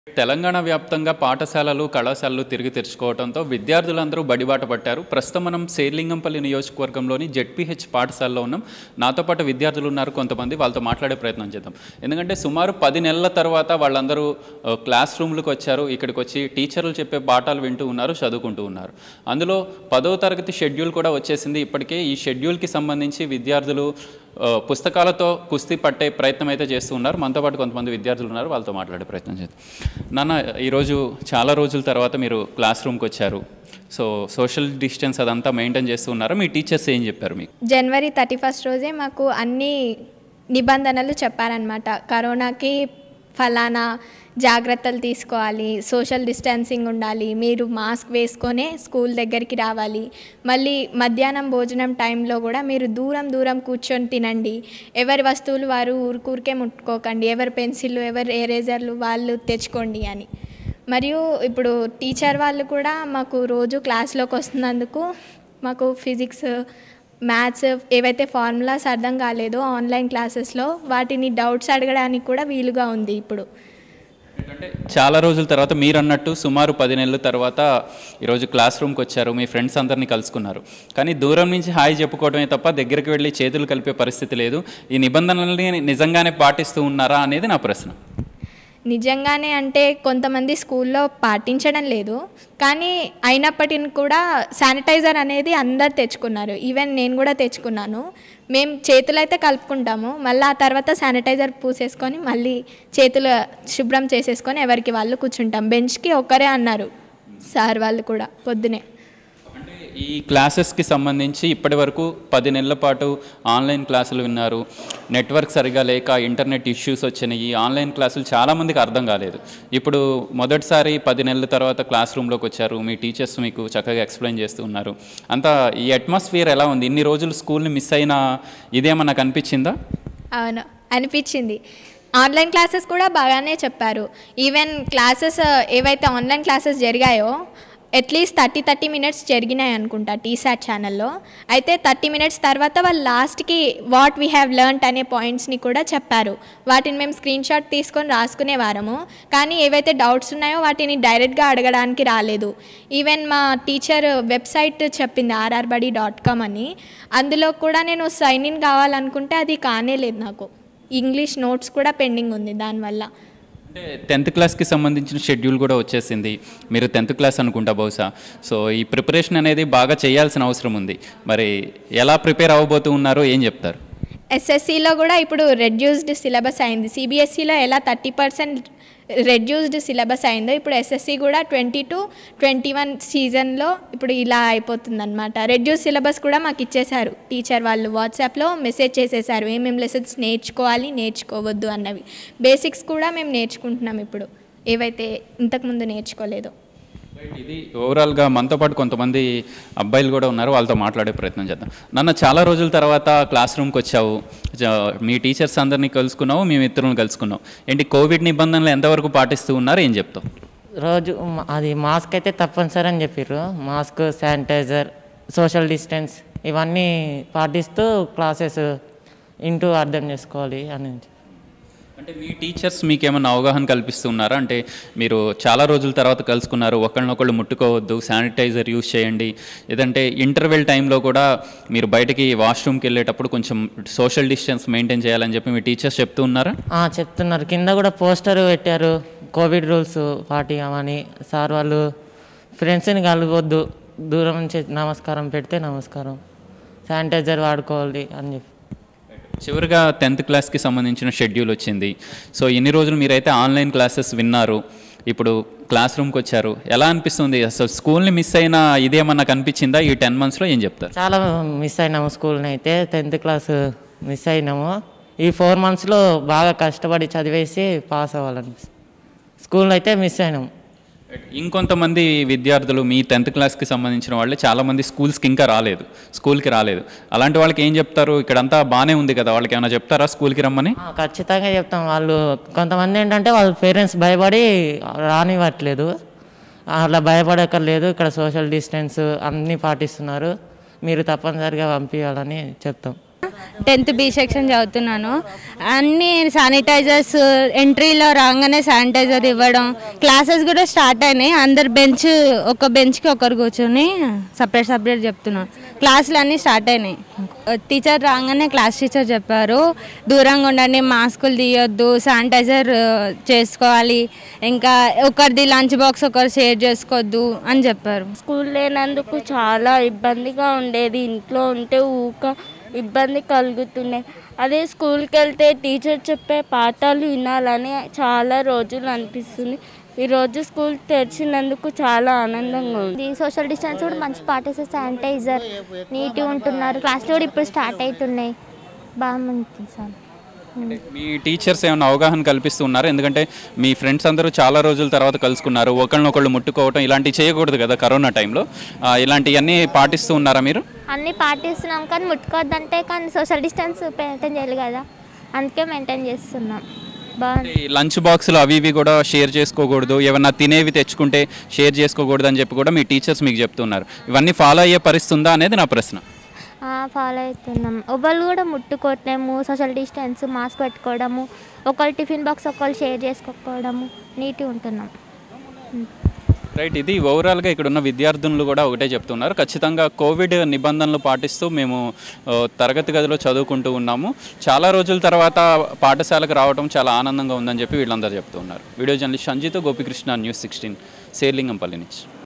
తెలంగాణ వ్యాప్తంగా పాఠశాలలు కళాశాలలు తిరిగి తెరుచుకోవడంతో విద్యార్థులందరూ బడిబాట పట్టారు ప్రస్తుతం మనం శేర్లింగంపల్లి నియోజకవర్గంలోని జెడ్పీహెచ్ పాఠశాలలో ఉన్నాం నాతో పాటు విద్యార్థులు ఉన్నారు కొంతమంది వాళ్ళతో మాట్లాడే ప్రయత్నం చేద్దాం ఎందుకంటే సుమారు పది నెలల తర్వాత వాళ్ళందరూ ఆ, క్లాస్ రూమ్లకు వచ్చారు ఇక్కడికి వచ్చి టీచర్లు చెప్పే పాఠాలు వింటూ ఉన్నారు చదువుకుంటూ ఉన్నారు అందులో పదవ తరగతి షెడ్యూల్ కూడా వచ్చేసింది ఇప్పటికే ఈ షెడ్యూల్కి సంబంధించి విద్యార్థులు ఆ, పుస్తకాలతో కుస్తీ పట్టే ప్రయత్నం అయితే చేస్తూ ఉన్నారు మనతో పాటు కొంతమంది విద్యార్థులు ఉన్నారు వాళ్ళతో మాట్లాడే ప్రయత్నం చేద్దాం నాన్న ఈరోజు చాలా రోజుల తర్వాత మీరు క్లాస్ రూమ్కి వచ్చారు సో సోషల్ డిస్టెన్స్ అదంతా మెయింటైన్ చేస్తూ ఉన్నారా మీ టీచర్స్ ఏం చెప్పారు మీకు జనవరి థర్టీ ఫస్ట్ రోజే మాకు అన్ని నిబంధనలు చెప్పారనమాట కరోనాకి ఫలానా జాగ్రత్తలు తీసుకోవాలి సోషల్ డిస్టెన్సింగ్ ఉండాలి మీరు మాస్క్ వేసుకొనే స్కూల్ దగ్గరికి రావాలి మళ్ళీ మధ్యాహ్నం భోజనం టైంలో కూడా మీరు దూరం దూరం కూర్చొని తినండి ఎవరి వస్తువులు వారు ఊరికూరికే ముట్టుకోకండి ఎవరి పెన్సిళ్ళు ఎవరి ఎరేజర్లు వాళ్ళు తెచ్చుకోండి అని మరియు ఇప్పుడు టీచర్ వాళ్ళు కూడా మాకు రోజు క్లాస్లోకి వస్తున్నందుకు మాకు ఫిజిక్స్ మ్యాథ్స్ ఏవైతే ఫార్ములాస్ అర్థం కాలేదో ఆన్లైన్ క్లాసెస్లో వాటిని డౌట్స్ అడగడానికి కూడా వీలుగా ఉంది ఇప్పుడు ఎందుకంటే చాలా రోజుల తర్వాత మీరు అన్నట్టు సుమారు పది నెలల తర్వాత ఈరోజు క్లాస్ రూమ్కి వచ్చారు మీ ఫ్రెండ్స్ అందరినీ కలుసుకున్నారు కానీ దూరం నుంచి హాయ్ చెప్పుకోవడమే తప్ప దగ్గరికి వెళ్ళి చేతులు కలిపే పరిస్థితి లేదు ఈ నిబంధనల్ని నిజంగానే పాటిస్తూ ఉన్నారా అనేది నా ప్రశ్న నిజంగానే అంటే కొంతమంది స్కూల్లో పాటించడం లేదు కానీ అయినప్పటికీ కూడా శానిటైజర్ అనేది అందరు తెచ్చుకున్నారు ఈవెన్ నేను కూడా తెచ్చుకున్నాను మేము చేతులు అయితే కలుపుకుంటాము మళ్ళీ ఆ తర్వాత శానిటైజర్ పూసేసుకొని మళ్ళీ చేతులు శుభ్రం చేసేసుకొని ఎవరికి వాళ్ళు కూర్చుంటాం బెంచ్కి ఒక్కరే అన్నారు సార్ వాళ్ళు కూడా పొద్దునే అంటే ఈ క్లాసెస్కి సంబంధించి ఇప్పటి వరకు పది నెలల పాటు ఆన్లైన్ క్లాసులు విన్నారు నెట్వర్క్ సరిగా లేక ఇంటర్నెట్ ఇష్యూస్ వచ్చినాయి ఈ ఆన్లైన్ క్లాసులు చాలామందికి అర్థం కాలేదు ఇప్పుడు మొదటిసారి పది నెలల తర్వాత క్లాస్ రూమ్లోకి వచ్చారు మీ టీచర్స్ మీకు చక్కగా ఎక్స్ప్లెయిన్ చేస్తూ ఉన్నారు అంతా ఈ అట్మాస్ఫియర్ ఎలా ఉంది ఇన్ని రోజులు స్కూల్ని మిస్ అయిన ఇదేమన్నా కనిపించిందా అవును అనిపించింది ఆన్లైన్ క్లాసెస్ కూడా బాగానే చెప్పారు ఈవెన్ క్లాసెస్ ఏవైతే ఆన్లైన్ క్లాసెస్ జరిగాయో అట్లీస్ట్ థర్టీ థర్టీ మినిట్స్ జరిగినాయి అనుకుంటా టీసాట్ ఛానల్లో అయితే థర్టీ మినిట్స్ తర్వాత వాళ్ళు లాస్ట్కి వాట్ వీ హ్యావ్ లెర్న్ట్ అనే పాయింట్స్ని కూడా చెప్పారు వాటిని మేము స్క్రీన్ షాట్ తీసుకొని రాసుకునేవారము కానీ ఏవైతే డౌట్స్ ఉన్నాయో వాటిని డైరెక్ట్గా అడగడానికి రాలేదు ఈవెన్ మా టీచర్ వెబ్సైట్ చెప్పింది ఆర్ఆర్బడి డాట్ కామ్ అని అందులో కూడా నేను సైన్ ఇన్ కావాలనుకుంటే అది కానే లేదు నాకు ఇంగ్లీష్ నోట్స్ కూడా పెండింగ్ ఉంది దానివల్ల అంటే టెన్త్ క్లాస్కి సంబంధించిన షెడ్యూల్ కూడా వచ్చేసింది మీరు టెన్త్ క్లాస్ అనుకుంటా బహుశా సో ఈ ప్రిపరేషన్ అనేది బాగా చేయాల్సిన అవసరం ఉంది మరి ఎలా ప్రిపేర్ అవ్వబోతూ ఉన్నారో ఏం చెప్తారు ఎస్ఎస్సిలో కూడా ఇప్పుడు రెడ్యూస్డ్ సిలబస్ అయింది సిబిఎస్సిలో ఎలా థర్టీ పర్సెంట్ రెడ్యూస్డ్ సిలబస్ అయిందో ఇప్పుడు ఎస్ఎస్సి కూడా ట్వంటీ టు ట్వంటీ వన్ సీజన్లో ఇప్పుడు ఇలా అయిపోతుంది అనమాట రెడ్యూస్ సిలబస్ కూడా మాకు ఇచ్చేశారు టీచర్ వాళ్ళు వాట్సాప్లో మెసేజ్ చేసేసారు ఏమేమి లెసన్స్ నేర్చుకోవాలి నేర్చుకోవద్దు అన్నవి బేసిక్స్ కూడా మేము నేర్చుకుంటున్నాం ఇప్పుడు ఏవైతే ఇంతకుముందు నేర్చుకోలేదో ఇది ఓవరాల్గా మనతో పాటు కొంతమంది అబ్బాయిలు కూడా ఉన్నారు వాళ్ళతో మాట్లాడే ప్రయత్నం చేద్దాం నన్ను చాలా రోజుల తర్వాత క్లాస్ రూమ్కి వచ్చావు జ- మీ టీచర్స్ అందరినీ కలుసుకున్నావు మీ మిత్రులను కలుసుకున్నావు ఏంటి కోవిడ్ నిబంధనలు ఎంతవరకు పాటిస్తూ ఉన్నారు ఏం చెప్తావు రోజు మ- అది మాస్క్ అయితే తప్పనిసరి అని చెప్పారు మాస్క్ శానిటైజర్ సోషల్ డిస్టెన్స్ ఇవన్నీ పాటిస్తూ క్లాసెస్ ఇంటూ అర్థం చేసుకోవాలి అని అంటే మీ టీచర్స్ మీకు ఏమైనా అవగాహన కల్పిస్తున్నారా అంటే మీరు చాలా రోజుల తర్వాత కలుసుకున్నారు ఒకళ్ళనొకళ్ళు ముట్టుకోవద్దు శానిటైజర్ యూస్ చేయండి ఏదంటే ఇంటర్వెల్ టైంలో కూడా మీరు బయటికి వాష్రూమ్కి వెళ్ళేటప్పుడు కొంచెం సోషల్ డిస్టెన్స్ మెయింటైన్ చేయాలని చెప్పి మీ టీచర్స్ చెప్తూ ఉన్నారా ఆ, చెప్తున్నారు కింద కూడా పోస్టర్ పెట్టారు కోవిడ్ రూల్స్ పాటించమని సార్ వాళ్ళు ఫ్రెండ్స్ని కలవద్దు దూరం నుంచి నమస్కారం పెడితే నమస్కారం శానిటైజర్ వాడుకోవాలి అని చెప్పి చివరిగా టెన్త్ క్లాస్కి సంబంధించిన షెడ్యూల్ వచ్చింది సో ఇన్ని రోజులు మీరైతే ఆన్లైన్ క్లాసెస్ విన్నారు ఇప్పుడు క్లాస్ రూమ్కి వచ్చారు ఎలా అనిపిస్తుంది అసలు స్కూల్ని మిస్ అయిన ఇదేమన్నా కనిపించిందా ఈ టెన్ మంత్స్లో ఏం చెప్తారు చాలా మిస్ అయినాము స్కూల్ని అయితే టెన్త్ క్లాస్ మిస్ అయినాము ఈ ఫోర్ మంత్స్లో బాగా కష్టపడి చదివేసి పాస్ అవ్వాలనిపిస్తుంది స్కూల్లో అయితే మిస్ అయినాము ఇంకొంతమంది విద్యార్థులు మీ టెన్త్ క్లాస్కి సంబంధించిన వాళ్ళే చాలామంది స్కూల్స్కి ఇంకా రాలేదు స్కూల్కి రాలేదు అలాంటి వాళ్ళకి ఏం చెప్తారు ఇక్కడంతా బాగానే ఉంది కదా వాళ్ళకి ఏమైనా చెప్తారా స్కూల్కి రమ్మని ఆ, ఖచ్చితంగా చెప్తాం వాళ్ళు కొంతమంది ఏంటంటే వాళ్ళ పేరెంట్స్ భయపడి రానివ్వట్లేదు అలా భయపడక్కర్లేదు ఇక్కడ సోషల్ డిస్టెన్స్ అన్నీ పాటిస్తున్నారు మీరు తప్పనిసరిగా పంపించాలని చెప్తాం టెన్త్ బి సెక్షన్ చదువుతున్నాను అన్ని శానిటైజర్స్ ఎంట్రీలో రాగానే శానిటైజర్ ఇవ్వడం క్లాసెస్ కూడా స్టార్ట్ అయినాయి అందరు బెంచ్ ఒక బెంచ్కి ఒకరు కూర్చొని సపరేట్ సపరేట్ చెప్తున్నాను క్లాసులు అన్నీ స్టార్ట్ అయినాయి టీచర్ రాగానే క్లాస్ టీచర్ చెప్పారు దూరంగా ఉండండి మాస్కులు తీయొద్దు శానిటైజర్ చేసుకోవాలి ఇంకా ఒకరిది లంచ్ బాక్స్ ఒకరు షేర్ చేసుకోవద్దు అని చెప్పారు స్కూల్ లేనందుకు చాలా ఇబ్బందిగా ఉండేది ఇంట్లో ఉంటే ఊక ఇబ్బంది కలుగుతున్నాయి అదే స్కూల్కి వెళ్తే టీచర్ చెప్పే పాఠాలు వినాలని చాలా రోజులు అనిపిస్తుంది ఈరోజు స్కూల్ తెరిచినందుకు చాలా ఆనందంగా ఉంది ఇది సోషల్ డిస్టెన్స్ కూడా మంచి పాటిస్తే శానిటైజర్ నీట్గా ఉంటున్నారు క్లాస్లో కూడా ఇప్పుడు స్టార్ట్ అవుతున్నాయి బాగుంది సార్ మీ టీచర్స్ ఏమైనా అవగాహన కల్పిస్తూ ఉన్నారు ఎందుకంటే మీ ఫ్రెండ్స్ అందరూ చాలా రోజుల తర్వాత కలుసుకున్నారు ఒకళ్ళనొకళ్ళు ముట్టుకోవటం ఇలాంటివి చేయకూడదు కదా కరోనా టైంలో ఆ, ఇలాంటివన్నీ పాటిస్తూ ఉన్నారా మీరు అన్నీ పాటిస్తున్నాం కానీ ముట్టుకోవద్దంటే కానీ సోషల్ డిస్టెన్స్ మెయింటైన్ చేయాలి కదా అందుకే మెయింటైన్ చేస్తున్నాం బాగుంది ఈ లంచ్ బాక్సులు అవి ఇవి కూడా షేర్ చేసుకోకూడదు ఏమన్నా తినేవి తెచ్చుకుంటే షేర్ చేసుకోకూడదు అని చెప్పి కూడా మీ టీచర్స్ మీకు చెప్తున్నారు ఇవన్నీ ఫాలో అయ్యే పరిస్థితి ఉందా అనేది నా ప్రశ్న ఫాలో అవుతున్నాం ఒకళ్ళు కూడా ముట్టుకోవట్లేము సోషల్ డిస్టెన్స్ మాస్క్ పెట్టుకోవడము ఒకళ్ళు టిఫిన్ బాక్స్ ఒకళ్ళు షేర్ చేసుకోకపోవడము నీట్గా ఉంటున్నాం రైట్ ఇది ఓవరాల్గా ఇక్కడ ఉన్న విద్యార్థులు కూడా ఒకటే చెప్తున్నారు ఖచ్చితంగా కోవిడ్ నిబంధనలు పాటిస్తూ మేము ఆ, తరగతి గదిలో చదువుకుంటూ ఉన్నాము చాలా రోజుల తర్వాత పాఠశాలకు రావడం చాలా ఆనందంగా ఉందని చెప్పి వీళ్ళందరూ చెప్తున్నారు వీడియో జర్నలిస్ట్ సంజీతో గోపికృష్ణ న్యూస్ సిక్స్టీన్ సేర్లింగంపల్లి నుంచి